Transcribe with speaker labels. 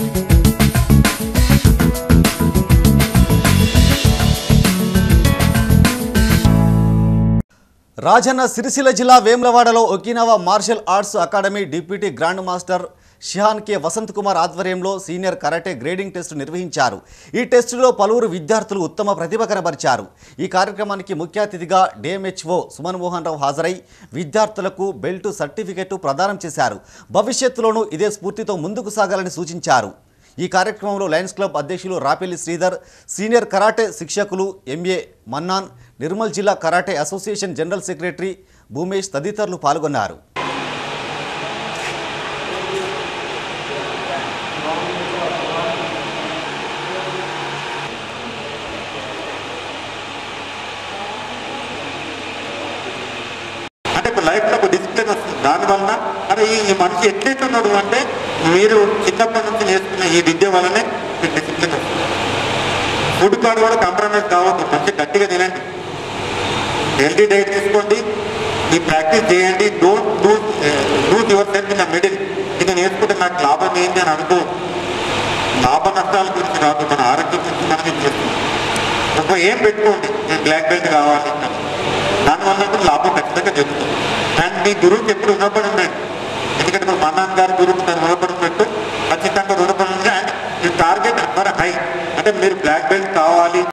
Speaker 1: రాజన్న సిరిసిల్ల జిల్లా వేములవాడలో Okinawa martial arts academy deputy grand master shihan K Vasanth Kumar ఆధ్వర్యంలో సీనియర్ కరాటే గ్రేడింగ్ టెస్టు నిర్వహించారు ఈ టెస్టులో పలువురు విద్యార్థులు ఉత్తమ ప్రతిభ కనబరిచారు ఈ కార్యక్రమానికి ముఖ్య అతిథిగా డిఎంహెచ్ఓ సుమన్ మోహన్ రావు హాజరై విద్యార్థులకు బెల్ట్ సర్టిఫికెట్ ప్రదానం చేశారు భవిష్యత్తులోనూ ఇదే స్ఫూర్తితో ముందుకు సాగాలని సూచించారు ఈ కార్యక్రమంలో లయన్స్ క్లబ్ అధ్యక్షులు రాపెల్లి శ్రీధర్ సీనియర్ కరాటే శిక్షకులు ఎంఏ మన్నాన్ నిర్మల్ జిల్లా karate association general secretary Bhumesh తదితరులు పాల్గొన్నారు
Speaker 2: అంటే ఇప్పుడు లైఫ్లో ఒక డిసిప్లిన్ వస్తుంది దానివల్ల అరే ఈ ఈ మనిషి ఎట్లయితున్నాడు అంటే మీరు చిన్నప్పటి నుంచి నేర్చుకున్న ఈ విద్య వల్లనే మీకు డిసిప్లిన్ వస్తుంది ఫుడ్ కార్డు కూడా కాంప్రమైజ్ కావద్దు మంచి గట్టిగా తినండి హెల్తీ డైట్ తీసుకోండి ఈ ప్రాక్టీస్ చేయండి don't lose lose yourself in the middle ఇది నేర్చుకుంటే నాకు లాభం ఏంటి అని అనుకో లాభ నష్టాల గురించి కాదు మన ఆరోగ్యం గురించి మనకి చేస్తుంది ఒక ఏం పెట్టుకోండి నేను బ్లాక్ బెల్ట్ కావాలి అని. దానివల్ల కూడా లాభం ఖచ్చితంగా జరుగుతుంది అండ్ మీ గురువుకి ఎప్పుడు రుణపడి ఉండండి ఎందుకంటే ఇప్పుడు మా నాన్నగారి గురువుకి తను రుణపడి ఉన్నట్టు ఖచ్చితంగా రుణపడి ఉండి అండ్ ఈ టార్గెట్ మరి హై అంటే మీరు బ్లాక్ బెల్ట్